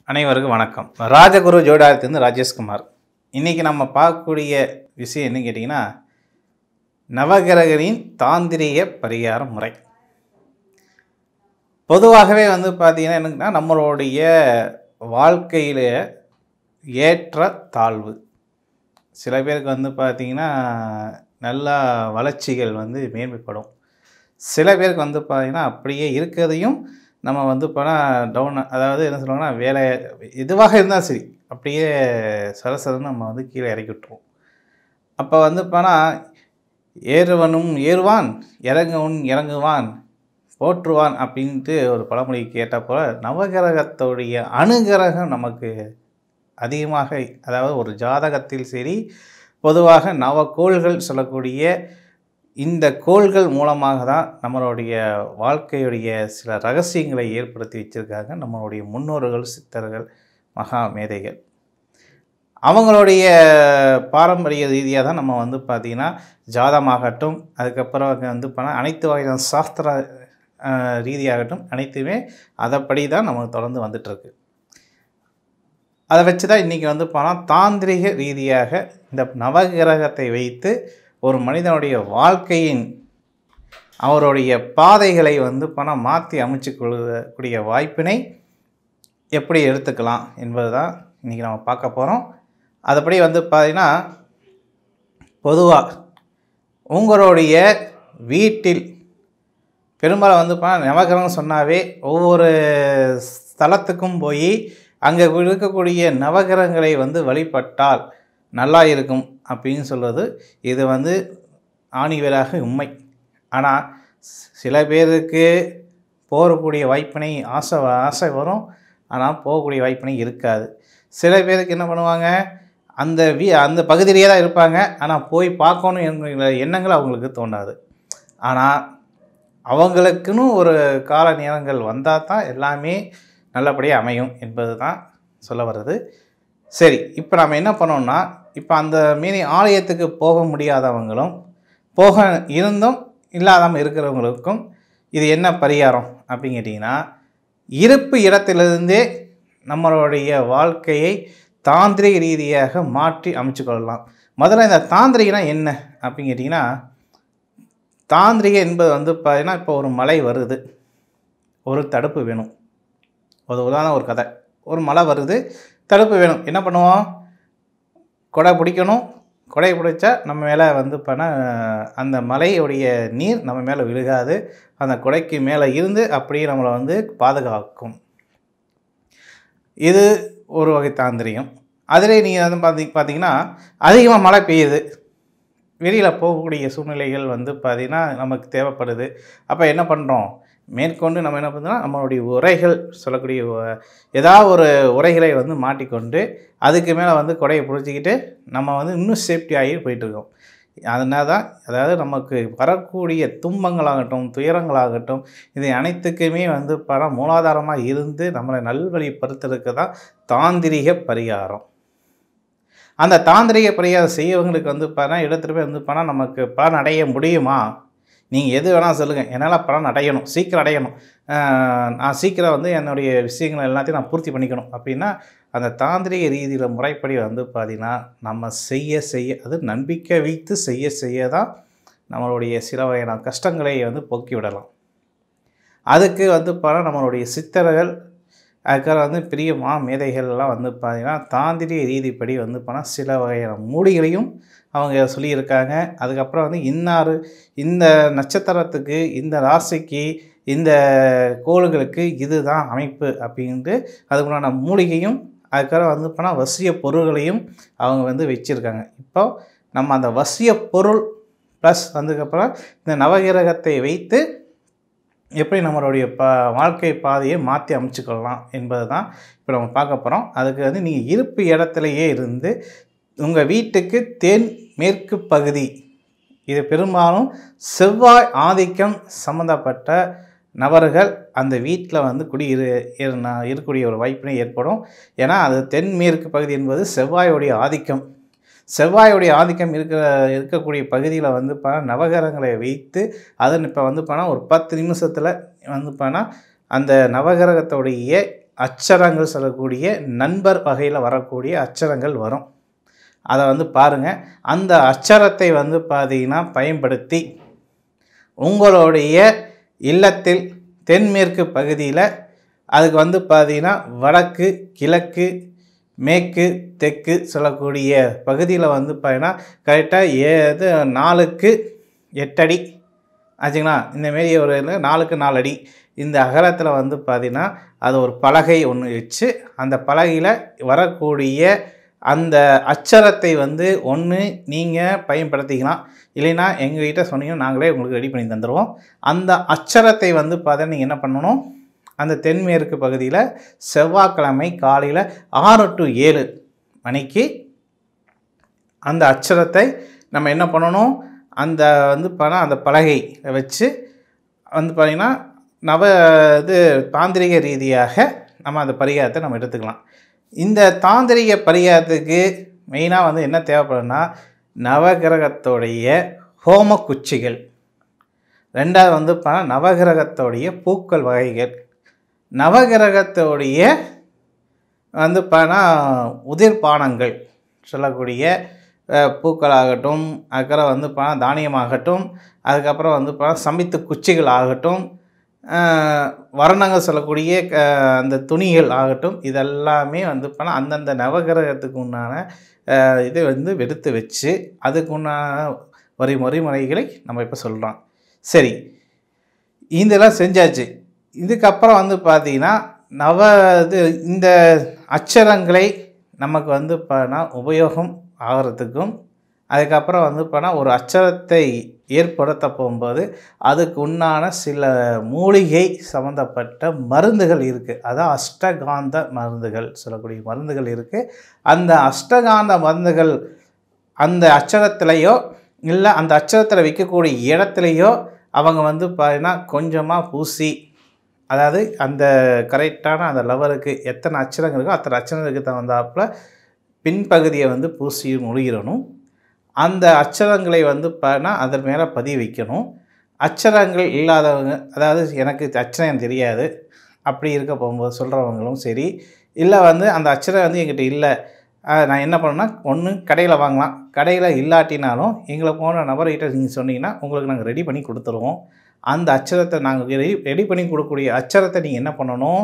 அனைவருக்கும் வணக்கம் ராஜகுரு ஜோடாரத்திலிருந்து ராஜேஷ்குமார் இன்றைக்கி நம்ம பார்க்கக்கூடிய விஷயம் என்ன கேட்டிங்கன்னா நவகிரகரின் தாந்திரிக பரிகார முறை பொதுவாகவே வந்து பார்த்திங்கன்னா என்னன்னா நம்மளுடைய வாழ்க்கையில் ஏற்ற தாழ்வு சில பேருக்கு வந்து பார்த்திங்கன்னா நல்லா வளர்ச்சிகள் வந்து மேன்மைப்படும் சில பேருக்கு வந்து பார்த்திங்கன்னா அப்படியே இருக்கிறதையும் நம்ம வந்து போனால் டவுன் அதாவது என்ன சொல்லுவாங்கன்னா வேலை எதுவாக இருந்தாலும் சரி அப்படியே சரசரன்னு நம்ம வந்து கீழே இறக்கி விட்டுருவோம் அப்போ வந்து போனால் ஏறுவனும் ஏறுவான் இறங்குவன் இறங்குவான் போற்றுவான் அப்படின்ட்டு ஒரு பழமொழி கேட்ட போல நவகிரகத்துடைய அனுகிரகம் நமக்கு அதிகமாக அதாவது ஒரு ஜாதகத்தில் சரி பொதுவாக நவக்கோள்கள் சொல்லக்கூடிய இந்த கோள்கள் மூலமாக தான் நம்மளுடைய வாழ்க்கையுடைய சில ரகசியங்களை ஏற்படுத்தி வச்சுருக்காங்க நம்மளுடைய முன்னோர்கள் சித்தர்கள் மகா மேதைகள் அவங்களுடைய பாரம்பரிய ரீதியாக தான் நம்ம வந்து பார்த்திங்கன்னா ஜாதமாகட்டும் அதுக்கப்புறம் வந்து பண்ணால் அனைத்து வகையான சாஸ்திர அஹ், ரீதியாகட்டும் அனைத்துமே அதைப்படி தான் நமக்கு தொடர்ந்து வந்துட்டுருக்கு அதை வச்சு தான் இன்றைக்கி வந்து போனால் தாந்திரிக ரீதியாக இந்த நவகிரகத்தை வைத்து ஒரு மனிதனுடைய வாழ்க்கையின் அவருடைய பாதைகளை வந்து பணம் மாற்றி அமைச்சு கொள்ளக்கூடிய வாய்ப்பினை எப்படி எடுத்துக்கலாம் என்பது தான் இன்றைக்கி நம்ம பார்க்க போகிறோம் அதுபடி வந்து பார்த்தீங்கன்னா பொதுவாக உங்களுடைய வீட்டில் பெரும்பாலும் வந்து பார்த்தா நவகிரகம் சொன்னாவே ஒவ்வொரு ஸ்தலத்துக்கும் போய் அங்கே இருக்கக்கூடிய நவகிரகங்களை வந்து வழிபட்டால் நல்லா இருக்கும் அப்படின்னு சொல்வது இது வந்து ஆணிவேராக உண்மை ஆனால் சில பேருக்கு போகக்கூடிய வாய்ப்பினை ஆசை ஆசை வரும் ஆனால் போகக்கூடிய வாய்ப்பினை இருக்காது சில பேருக்கு என்ன பண்ணுவாங்க அந்த வீ அந்த பகுதியிலேயே தான் இருப்பாங்க ஆனால் போய் பார்க்கணும் என்கிற எண்ணங்கள் அவங்களுக்கு தோணாது ஆனால் அவங்களுக்குன்னு ஒரு கால நேரங்கள் வந்தால் தான் எல்லாமே நல்லபடியாக அமையும் என்பது தான் சொல்ல வர்றது சரி இப்போ நம்ம என்ன பண்ணோம்னா இப்போ அந்த மீனி ஆலயத்துக்கு போக முடியாதவங்களும் போக இருந்தும் இல்லாதவங்க இருக்கிறவங்களுக்கும் இது என்ன பரிகாரம் அப்படின்னு கேட்டிங்கன்னா இருப்பு இடத்திலிருந்தே நம்மளுடைய வாழ்க்கையை தாந்திரிக ரீதியாக மாற்றி அமைச்சு கொள்ளலாம் முதல்ல இந்த தாந்திரிகனா என்ன அப்படின்னு கேட்டிங்கன்னா தாந்திரிகை என்பது வந்து பார்த்தீங்கன்னா இப்போ ஒரு மலை வருது ஒரு தடுப்பு வேணும் ஒரு உதாரணம் ஒரு கதை ஒரு மழை வருது தடுப்பு வேணும் என்ன பண்ணுவோம் கொடை பிடிக்கணும் கொடை பிடிச்சா நம்ம மேலே வந்து பண்ண அந்த மலையுடைய நீர் நம்ம மேலே விழுகாது அந்த கொடைக்கு மேலே இருந்து அப்படியே நம்மளை வந்து பாதுகாக்கும் இது ஒரு வகை தாந்திரியம் அதிலே நீங்கள் வந்து பார்த்தி பார்த்தீங்கன்னா அதிகமாக மழை பெய்யுது வெளியில் போகக்கூடிய சூழ்நிலைகள் வந்து பார்த்திங்கன்னா நமக்கு தேவைப்படுது அப்போ என்ன பண்ணுறோம் மேற்கொண்டு நம்ம என்ன பண்ணுறோம் நம்மளுடைய உரைகள் சொல்லக்கூடிய உ- ஏதாவது ஒரு உரைகளை வந்து மாட்டிக்கொண்டு அதுக்கு மேலே வந்து கொடையை பிடிச்சிக்கிட்டு நம்ம வந்து இன்னும் சேஃப்டி ஆகி போயிட்டுருக்கோம் அதனால தான் அதாவது நமக்கு வரக்கூடிய துன்பங்களாகட்டும் துயரங்களாகட்டும் இதை அனைத்துக்குமே வந்து பல மூலாதாரமாக இருந்து நம்மளை நல்வழிப்படுத்துறதுக்கு தான் தாந்திரிக பரிகாரம் அந்த தாந்திரிக பரிகாரம் செய்யவங்களுக்கு வந்து பார்த்தா இடத்துல போய் வந்து பார்த்தா நமக்கு பலன் அடைய முடியுமா நீங்கள் எது வேணால் சொல்லுங்கள் என்னால் பலன் அடையணும் சீக்கிரம் அடையணும் ஆஹ் நான் சீக்கிரம் வந்து என்னுடைய விஷயங்கள் எல்லாத்தையும் நான் பூர்த்தி பண்ணிக்கணும் அப்படின்னா அந்த தாந்திரிக ரீதியில் முறைப்படி வந்து பார்த்திங்கன்னா நம்ம செய்ய செய்ய அது நம்பிக்கை வைத்து செய்ய செய்ய தான் நம்மளுடைய சில வகையான கஷ்டங்களை வந்து போக்கி விடலாம் அதுக்கு வந்து பார்த்தா நம்மளுடைய சித்தர்கள் அதுக்கப்புறம் வந்து பெரிய மா மேதைகள்லாம் வந்து பார்த்திங்கன்னா தாந்திரிய ரீதிப்படி வந்து போனால் சில வகையான மூலிகளையும் அவங்க சொல்லியிருக்காங்க அதுக்கப்புறம் வந்து இன்னார் இந்த நட்சத்திரத்துக்கு இந்த ராசிக்கு இந்த கோள்களுக்கு இதுதான் அமைப்பு அப்படின்ட்டு அதுக்குண்டான மூலிகையும் அதுக்கப்புறம் வந்து போனால் வசிய பொருள்களையும் அவங்க வந்து வச்சுருக்காங்க இப்போ நம்ம அந்த வசிய பொருள் ப்ளஸ் வந்ததுக்கப்புறம் இந்த நவகிரகத்தை வைத்து எப்படி நம்மளுடைய ப வாழ்க்கை பாதையை மாற்றி அமைச்சுக்கொள்ளலாம் என்பது தான் இப்போ நம்ம பார்க்க போகிறோம் அதுக்கு வந்து நீங்கள் இருப்பு இடத்துலையே இருந்து உங்கள் வீட்டுக்கு தென் மேற்கு பகுதி இது பெரும்பாலும் செவ்வாய் ஆதிக்கம் சம்மந்தப்பட்ட நபர்கள் அந்த வீட்டில் வந்து குடி இரு இரு- நா- இருக்கக்கூடிய ஒரு வாய்ப்பினை ஏற்படும் ஏன்னா அது தென்மேற்கு பகுதி என்பது செவ்வாயுடைய ஆதிக்கம் செவ்வாயுடைய ஆதிக்கம் இருக்கிற இருக்கக்கூடிய பகுதியில் வந்து பா நவகிரகங்களை வைத்து அதன் இப்போ வந்து பார்த்தா ஒரு பத்து நிமிஷத்தில் வந்து பார்த்தா அந்த நவகிரகத்துடைய அச்சரங்கள் சொல்லக்கூடிய நண்பர் வகையில் வரக்கூடிய அச்சரங்கள் வரும் அதை வந்து பாருங்கள் அந்த அச்சரத்தை வந்து பார்த்தீங்கன்னா பயன்படுத்தி உங்களுடைய இல்லத்தில் தென்மேற்கு பகுதியில் அதுக்கு வந்து பார்த்தீங்கன்னா வடக்கு கிழக்கு மேற்கு தெற்கு சொல்லக்கூடிய பகுதியில் வந்து பார்த்தீங்கன்னா கரெக்டாக ஏது நாலுக்கு எட்டடி ஆச்சுங்களா இந்தமாரி ஒரு இது நாலுக்கு நாலு அடி இந்த அகலத்தில் வந்து பார்த்தீங்கன்னா அது ஒரு பலகை ஒன்று வச்சு அந்த பலகையில் வரக்கூடிய அந்த அச்சரத்தை வந்து ஒன்று நீங்கள் பயன்படுத்திக்கலாம் இல்லைன்னா எங்ககிட்ட சொன்னீங்கன்னா நாங்களே உங்களுக்கு ரெடி பண்ணி தந்துடுவோம் அந்த அச்சரத்தை வந்து பார்த்தா நீங்கள் என்ன பண்ணணும் அந்த தென்மேற்கு பகுதியில் செவ்வாய்க்கிழமை காலையில் ஆறு டு ஏழு மணிக்கு அந்த அச்சரத்தை நம்ம என்ன பண்ணணும் அந்த வந்து பணம் அந்த பலகை வச்சு வந்து பார்த்திங்கன்னா நவ இது தாந்திரிக ரீதியாக நம்ம அந்த பரிகாரத்தை நம்ம எடுத்துக்கலாம் இந்த தாந்திரிக பரிகாரத்துக்கு மெயினாக வந்து என்ன தேவைப்படும்னா நவகிரகத்தோடைய ஹோம குச்சிகள் ரெண்டாவது வந்து ப நவகிரகத்தோடைய பூக்கள் வகைகள் நவகிரகத்தோடைய வந்து பார்த்தா உதிர்பானங்கள் சொல்லக்கூடிய அஹ், பூக்களாகட்டும் அதுக்கப்புறம் வந்து பார்த்தா தானியமாகட்டும் அதுக்கப்புறம் வந்து பார்த்தா சமைத்து குச்சிகள் ஆகட்டும் அஹ், வர்ணங்கள் சொல்லக்கூடிய க அந்த துணிகள் ஆகட்டும் இதெல்லாமே வந்து பார்த்தா அந்தந்த நவகிரகத்துக்கு உண்டான அஹ், இதை வந்து எடுத்து வச்சு அதுக்கு உண்டான வரி வரிமுறைகளை நம்ம இப்போ சொல்கிறோம் சரி இதெல்லாம் செஞ்சாச்சு இதுக்கப்புறம் வந்து பார்த்தீங்கன்னா நவ இது இந்த அச்சரங்களை நமக்கு வந்து பார்த்தா உபயோகம் ஆகிறதுக்கும் அதுக்கப்புறம் வந்து பார்த்தா ஒரு அச்சரத்தை ஏற்படுத்த போகும்போது அதுக்கு உண்டான சில மூலிகை சம்மந்தப்பட்ட மருந்துகள் இருக்குது அதான் அஷ்டகாந்த மருந்துகள் சொல்லக்கூடிய மருந்துகள் இருக்குது அந்த அஷ்டகாந்த மருந்துகள் அந்த அச்சரத்துலேயோ இல்லை அந்த அச்சரத்தில் வைக்கக்கூடிய இடத்துலையோ அவங்க வந்து பார்த்தீங்கன்னா கொஞ்சமாக பூசி அதாவது அந்த கரெக்டான அந்த லெவலுக்கு எத்தனை அச்சரங்கள் இருக்கோ அத்தனை அச்சரங்களுக்கு தகுந்தாப்புல பின்பகுதியை வந்து பூசி மொழிகிறணும் அந்த அச்சரங்களை வந்து பார்த்தா அதன் மேலே பதிய வைக்கணும் அச்சரங்கள் இல்லாதவங்க அதாவது எனக்கு அச்சரம் தெரியாது அப்படி இருக்க போகும்போது சொல்கிறவங்களும் சரி இல்லை வந்து அந்த அச்சரம் வந்து எங்கிட்ட இல்லை அஹ் நான் என்ன பண்ணேன்னா ஒன்று கடையில் வாங்கலாம் கடையில் இல்லாட்டினாலும் எங்களை போன நபர்கிட்ட நீங்கள் சொன்னீங்கன்னா உங்களுக்கு நாங்கள் ரெடி பண்ணி கொடுத்துருவோம் அந்த அச்சரத்தை நாங்கள் ரெடி ரெடி பண்ணி கொடுக்கக்கூடிய அச்சரத்தை நீங்கள் என்ன பண்ணணும்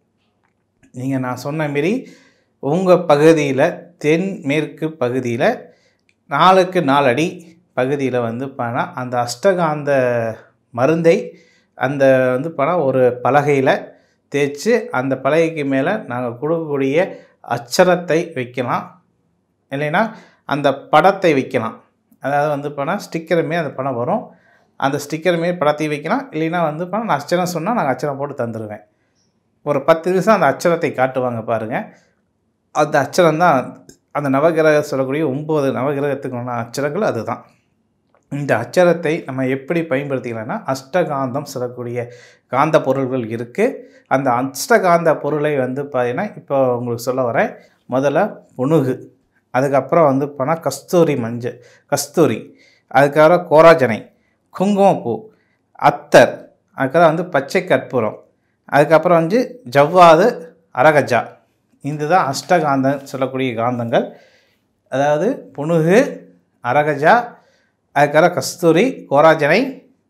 நீங்கள் நான் சொன்ன மாரி உங்கள் பகுதியில் தென் மேற்கு பகுதியில் நாலுக்கு நாலு அடி பகுதியில் வந்து பார்த்தா அந்த அஷ்டகாந்த மருந்தை அந்த வந்து பார்த்தா ஒரு பலகையில் தேய்ச்சி அந்த பலகைக்கு மேலே நாங்கள் கொடுக்கக்கூடிய அச்சரத்தை வைக்கலாம் இல்லைன்னா அந்த படத்தை வைக்கலாம் அதாவது வந்து பார்த்தா ஸ்டிக்கருமே அந்த படம் வரும் அந்த ஸ்டிக்கருமே படத்தையும் வைக்கலாம் இல்லைன்னா வந்து பார்த்தா நான் அச்சரம் சொன்னால் நாங்கள் அச்சரம் போட்டு தந்துடுவேன் ஒரு பத்து நிமிஷம் அந்த அச்சரத்தை காட்டுவாங்க பாருங்கள் அந்த அச்சரம் தான் அந்த நவகிரக சொல்லக்கூடிய ஒம்பது நவகிரகத்துக்கான அச்சரங்கள் அதுதான் இந்த அச்சரத்தை நம்ம எப்படி பயன்படுத்திக்கலாம்னா அஷ்டகாந்தம் சொல்லக்கூடிய காந்த பொருள்கள் இருக்குது அந்த அஷ்டகாந்த பொருளை வந்து பார்த்தீங்கன்னா இப்போ உங்களுக்கு சொல்ல வரேன் முதல்ல புணுகு அதுக்கப்புறம் வந்து போனால் கஸ்தூரி மஞ்சள் கஸ்தூரி அதுக்கப்புறம் கோராஜனை குங்குமப்பூ அத்தர் அதுக்கப்புறம் வந்து பச்சை கற்பூரம் அதுக்கப்புறம் வந்து ஜவ்வாது அரகஜா இதுதான் அஷ்டகாந்தம் சொல்லக்கூடிய காந்தங்கள் அதாவது புணுகு அரகஜா அதுக்கப்புறம் கஸ்தூரி கோராஜனை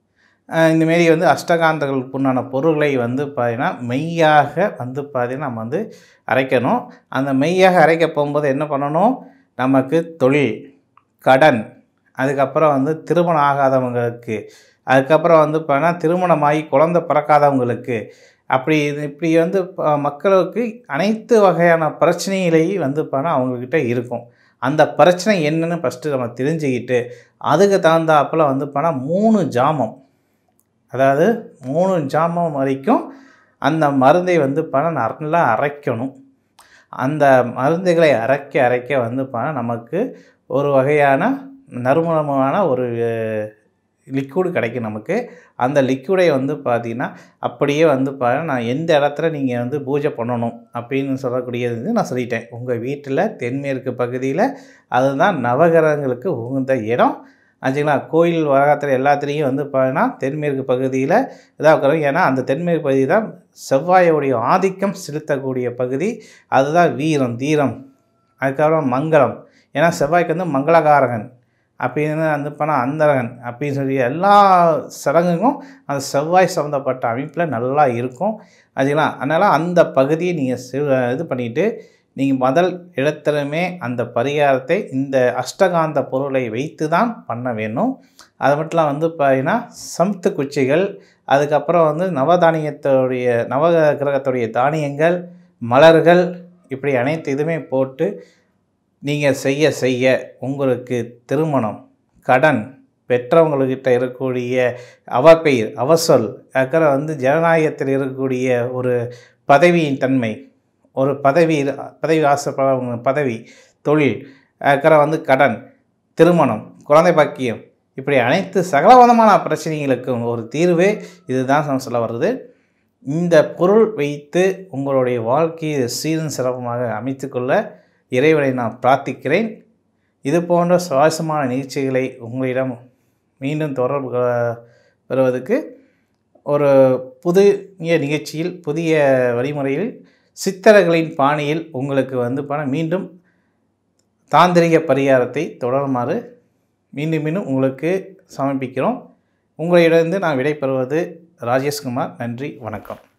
அஹ் இந்தமாரி வந்து அஷ்டகாந்தங்களுக்கு உண்டான பொருள்களை வந்து பார்த்தீங்கன்னா மெய்யாக வந்து பார்த்தீங்கன்னா நம்ம வந்து அரைக்கணும் அந்த மெய்யாக அரைக்க போகும்போது என்ன பண்ணணும் நமக்கு தொழில் கடன் அதுக்கப்புறம் வந்து திருமணம் ஆகாதவங்களுக்கு அதுக்கப்புறம் வந்து பார்த்தீங்கன்னா திருமணமாகி குழந்தை பிறக்காதவங்களுக்கு அப்படி இது இப்படி வந்து ப- மக்களுக்கு அனைத்து வகையான பிரச்சனைகளையும் வந்து பார்த்தா அவங்கக்கிட்ட இருக்கும் அந்த பிரச்சனை என்னன்னு ஃபஸ்ட்டு நம்ம தெரிஞ்சுக்கிட்டு அதுக்கு தகுந்தாப்புல வந்து பார்த்தா மூணு ஜாமம் அதாவது மூணு ஜாமம் வரைக்கும் அந்த மருந்தை வந்து பார்த்தா நல்லா அரைக்கணும் அந்த மருந்துகளை அரைக்க அரைக்க வந்து பார்த்தா நமக்கு ஒரு வகையான நறுமணமான ஒரு லிக்விடு கிடைக்கும் நமக்கு அந்த லிக்விடை வந்து பார்த்தீங்கன்னா அப்படியே வந்து பாருங்க நான் எந்த இடத்துல நீங்கள் வந்து பூஜை பண்ணணும் அப்படின்னு சொல்லக்கூடியது வந்து நான் சொல்லிட்டேன் உங்கள் வீட்டில் தென்மேற்கு பகுதியில் அதுதான் நவகிரகங்களுக்கு உகந்த இடம் ஆச்சுங்களா கோயில் வளாகத்தில் எல்லாத்துலேயும் வந்து பார்த்தீங்கன்னா தென்மேற்கு பகுதியில் இதாக இருக்கிறோம் ஏன்னா அந்த தென்மேற்கு பகுதி தான் செவ்வாயோடைய ஆதிக்கம் செலுத்தக்கூடிய பகுதி அதுதான் வீரம் தீரம் அதுக்கப்புறம் மங்களம் ஏன்னா செவ்வாய்க்கு வந்து மங்களகாரகன் அப்படின்னு வந்து போனால் அந்தரகன் அப்படின்னு சொல்லி எல்லா சடங்குக்கும் அந்த செவ்வாய் சம்மந்தப்பட்ட அமைப்பில் நல்லா இருக்கும் அதுங்களா அதனால் அந்த பகுதியை நீங்கள் இது பண்ணிவிட்டு நீங்கள் முதல் இடத்துலையுமே அந்த பரிகாரத்தை இந்த அஷ்டகாந்த பொருளை வைத்து தான் பண்ண வேணும் அது மட்டும் வந்து பார்த்தீங்கன்னா சமத்து குச்சிகள் அதுக்கப்புறம் வந்து நவதானியத்துடைய நவ கிரகத்துடைய தானியங்கள் மலர்கள் இப்படி அனைத்து இதுவுமே போட்டு நீங்கள் செய்ய செய்ய உங்களுக்கு திருமணம் கடன் பெற்றவங்கக்கிட்ட இருக்கக்கூடிய அவப்பெயர் அவசொல் அதுக்கப்புறம் வந்து ஜனநாயகத்தில் இருக்கக்கூடிய ஒரு பதவியின் தன்மை ஒரு பதவி பதவி ஆசைப்படுறவங்க பதவி தொழில் அதுக்கப்புறம் வந்து கடன் திருமணம் குழந்தை பாக்கியம் இப்படி அனைத்து சகலவிதமான பிரச்சனைகளுக்கும் ஒரு தீர்வே இதுதான் நான் சொல்ல வருது இந்த பொருள் வைத்து உங்களுடைய வாழ்க்கையை சீரும் சிறப்புமாக அமைத்துக்கொள்ள இறைவனை நான் பிரார்த்திக்கிறேன் இது போன்ற சுவாரஸ்யமான நிகழ்ச்சிகளை உங்களிடம் மீண்டும் தொடர்பு கொ- பெறுவதற்கு ஒரு புதிய நிகழ்ச்சியில் புதிய வழிமுறையில் சித்தர்களின் பாணியில் உங்களுக்கு வந்து பண மீண்டும் தாந்திரிக பரிகாரத்தை தொடருமாறு மீண்டும் மீண்டும் உங்களுக்கு சமர்ப்பிக்கிறோம் உங்களிடமிருந்து நான் விடைபெறுவது ராஜேஷ்குமார் நன்றி வணக்கம்